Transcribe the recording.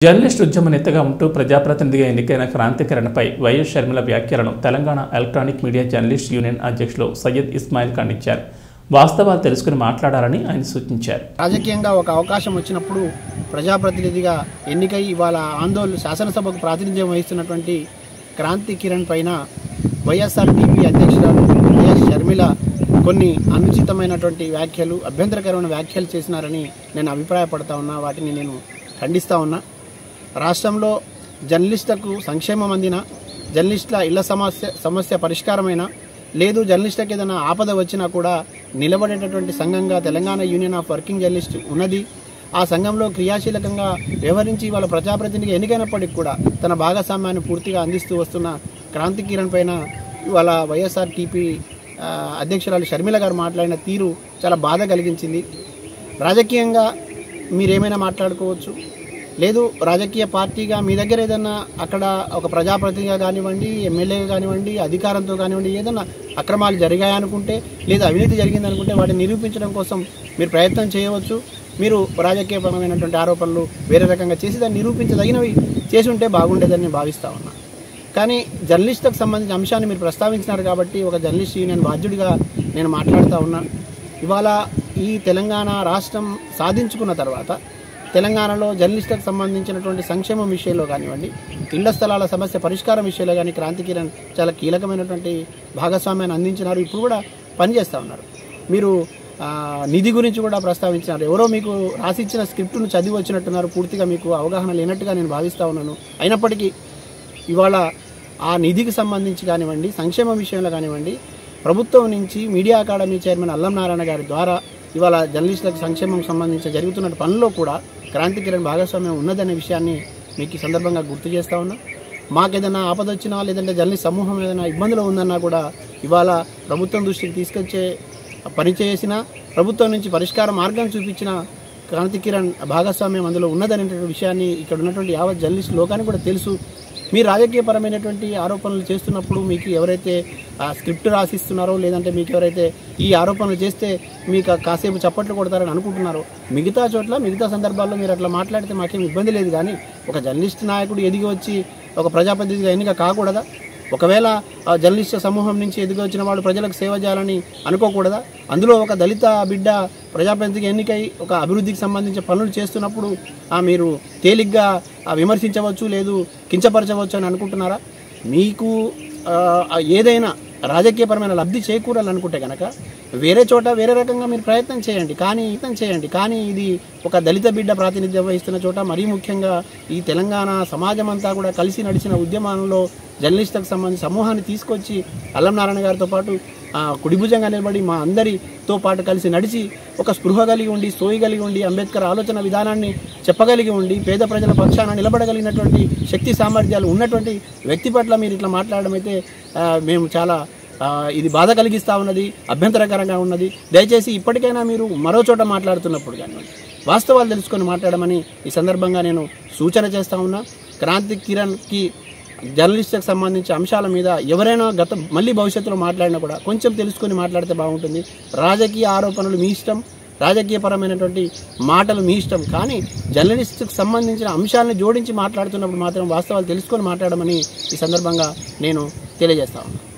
journalist ఉద్యమ నేతగా ఉంటూ ప్రజాప్రతినిధిగా ఎన్నికైన క్రాంతికరణపై వైఎస్ షర్మిల వ్యాఖ్యలను Telangana electronic media journalist union అధ్యక్షులు సయ్యద్ ఇస్మాయిల్ ఖండించారు వాస్తవాలు తెలుసుకుని మాట్లాడాలని ఆయన సూచించారు రాజకీయంగా ఒక అవకాశం వచ్చినప్పుడు ప్రజాప్రతినిధిగా ఎన్నికై ఇవాళ ఆందోళన శాసనసభకు ప్రాతినిధ్యం వహిస్తున్నటువంటి క్రాంతి కిరణ్ పైన వైఎస్ఆర్ టీపీ అధ్యక్షురాలు వైఎస్ షర్మిల కొన్ని అనుచితమైనటువంటి వ్యాఖ్యలు అభ్యంతరకరమైన వ్యాఖ్యలు చేసినారని నేను అభిప్రాయపడతా ఉన్నా వాటిని నేను ఖండిస్తా ఉన్నా రాష్ట్రంలో జర్నలిస్టులకు సంక్షేమం అందిన జర్నలిస్టుల ఇళ్ల సమస్య సమస్య పరిష్కారమైన లేదు జర్నలిస్టులకు ఏదైనా ఆపద వచ్చినా కూడా నిలబడేటటువంటి సంఘంగా Telangana union of working journalist ఉన్నది ఆ సంఘంలో క్రియాశీలకంగా వ్యవహరించి వాళ్ళ ప్రజాప్రతినిధిగా ఎన్నికైనప్పటికీ కూడా తన భాగస్వామ్యాన్ని పూర్తిగా అందిస్తూ వస్తున్న క్రాంతి కిరణ్ పైన ఇవాళ వైఎస్ఆర్ టీపీ అధ్యక్షురాలు షర్మిల గారు మాట్లాడిన తీరు చాలా బాధ కలిగించింది రాజకీయంగా మీరేమైనా మాట్లాడుకోవచ్చు లేదు రాజకీయ పార్టీగా మీ దగ్గర ఏదన్నా అక్కడ ఒక ప్రజాప్రతినిధిగా కానివ్వండి ఎమ్మెల్యేగా కానివ్వండి అధికారంతో కానివ్వండి ఏదన్నా అక్రమాలు జరిగాయనుకుంటే లేదా అవినీతి జరిగిందనుకుంటే వాటిని నిరూపించడం కోసం మీరు ప్రయత్నం చేయవచ్చు మీరు రాజకీయపరమైనటువంటి ఆరోపణలు వేరే రకంగా చేసి దాన్ని నిరూపించదగినవి చేసి ఉంటే బాగుండేదని నేను భావిస్తా ఉన్నా కానీ జర్నలిస్టులకు సంబంధించిన అంశాన్ని మీరు ప్రస్తావించినారు కాబట్టి ఒక జర్నలిస్ట్ యూనియన్ బాధ్యుడిగా నేను మాట్లాడుతూ ఉన్నా ఇవాళ ఈ తెలంగాణ రాష్ట్రం సాధించుకున్న తర్వాత తెలంగాణలో జర్నలిస్టులకు సంబంధించినటువంటి సంక్షేమం విషయంలో కానివ్వండి ఇళ్ల స్థలాల సమస్య పరిష్కారం విషయంలో కానీ క్రాంతి కిరణ్ చాలా కీలకమైనటువంటి భాగస్వామ్యాన్ని అందించినారు ఇప్పుడు కూడా పనిచేస్తూ ఉన్నారు మీరు ఆ, నిధి గురించి కూడా ప్రస్తావించినారు ఎవరో మీకు రాసిచ్చిన స్క్రిప్ట్ను చదివి వచ్చినట్టున్నారు పూర్తిగా మీకు అవగాహన లేనట్టుగా నేను భావిస్తూ ఉన్నాను అయినప్పటికీ ఇవాళ ఆ నిధికి సంబంధించి కానివ్వండి సంక్షేమ విషయంలో కానివ్వండి ప్రభుత్వం నుంచి మీడియా అకాడమీ చైర్మన్ అల్లం నారాయణ గారి ద్వారా ఇవాళ జర్నలిస్టులకు సంక్షేమం సంబంధించి జరుగుతున్న పనుల్లో కూడా క్రాంతి కిరణ్ భాగస్వామ్యం ఉన్నదనే విషయాన్ని మీకు ఈ సందర్భంగా గుర్తు చేస్తా ఉన్నా మాకేదైనా ఆపద వచ్చినా లేదంటే జర్నలిస్ట్ సమూహం ఏదైనా ఇబ్బందులు ఉందన్నా కూడా ఇవాళ ప్రభుత్వం దృష్టికి తీసుకొచ్చే పని చేసిన ప్రభుత్వం నుంచి పరిష్కార మార్గం చూపించిన క్రాంతి కిరణ్ భాగస్వామ్యం అందులో ఉన్నదనేటువంటి విషయాన్ని ఇక్కడ ఉన్నటువంటి యావత్ జర్నలిస్ట్ లోకానికి కూడా తెలుసు మీరు రాజకీయపరమైనటువంటి ఆరోపణలు చేస్తున్నప్పుడు మీకు ఎవరైతే ఆ స్క్రిప్ట్ రాసిస్తున్నారో లేదంటే మీకు ఎవరైతే ఈ ఆరోపణలు చేస్తే మీకు కాసేపు చప్పట్లు కొడతారని అనుకుంటున్నారో మిగతా చోట్ల మిగతా సందర్భాల్లో మీరు అట్లా మాట్లాడితే మాకేం ఇబ్బంది లేదు కానీ ఒక జర్నలిస్ట్ నాయకుడు ఎదిగి వచ్చి ఒక ప్రజాప్రతినిధిగా ఎన్నిక కాకూడదా ఒకవేళ ఆ జర్నలిస్ట్ సమూహం నుంచి ఎదిగి వచ్చిన వాళ్ళు ప్రజలకు సేవ చేయాలని అనుకోకూడదా అందులో ఒక దళిత బిడ్డ ప్రజాప్రతినిధిగా ఎన్నికై ఒక అభివృద్ధికి సంబంధించిన పనులు చేస్తున్నప్పుడు ఆ మీరు తేలిగ్గా ఆ విమర్శించవచ్చు లేదు కించపరచవచ్చు అని అనుకుంటున్నారా మీకు ఆ, ఆ ఏదైనా రాజకీయపరమైన లబ్ధి చేకూరాలనుకుంటే కనుక వేరే చోట వేరే రకంగా మీరు ప్రయత్నం చేయండి కానీ ప్రయత్నం చేయండి కానీ ఇది ఒక దళిత బిడ్డ ప్రాతినిధ్యం వహిస్తున్న చోట మరీ ముఖ్యంగా ఈ తెలంగాణ సమాజం అంతా కూడా కలిసి నడిచిన ఉద్యమంలో జర్నలిస్టులకు సంబంధించి సమూహాన్ని తీసుకొచ్చి అల్లం నారాయణ గారితో పాటు ఆ, కుడిభుజంగా నిలబడి మా అందరితో పాటు కలిసి నడిచి ఒక స్పృహ కలిగి ఉండి సోయి కలిగి ఉండి అంబేద్కర్ ఆలోచన విధానాన్ని చెప్పగలిగి ఉండి పేద ప్రజల పక్షాన నిలబడగలిగినటువంటి శక్తి సామర్థ్యాలు ఉన్నటువంటి వ్యక్తి పట్ల మీరు ఇట్లా మాట్లాడడం అయితే ఆ, మేము చాలా ఆ, ఇది బాధ కలిగిస్తూ ఉన్నది అభ్యంతరకరంగా ఉన్నది దయచేసి ఇప్పటికైనా మీరు మరో చోట మాట్లాడుతున్నప్పుడు కానివ్వండి వాస్తవాలు తెలుసుకొని మాట్లాడమని ఈ సందర్భంగా నేను సూచన చేస్తా ఉన్నా క్రాంతి కిరణ్కి జర్నలిస్టులకు సంబంధించి అంశాల మీద ఎవరైనా గత మళ్ళీ భవిష్యత్తులో మాట్లాడినా కూడా కొంచెం తెలుసుకొని మాట్లాడితే బాగుంటుంది రాజకీయ ఆరోపణలు మీ ఇష్టం రాజకీయపరమైనటువంటి మాటలు మీ ఇష్టం కానీ జర్నలిస్టుకు సంబంధించిన అంశాలను జోడించి మాట్లాడుతున్నప్పుడు మాత్రం వాస్తవాలు తెలుసుకొని మాట్లాడమని ఈ సందర్భంగా నేను తెలియజేస్తా ఉన్నాను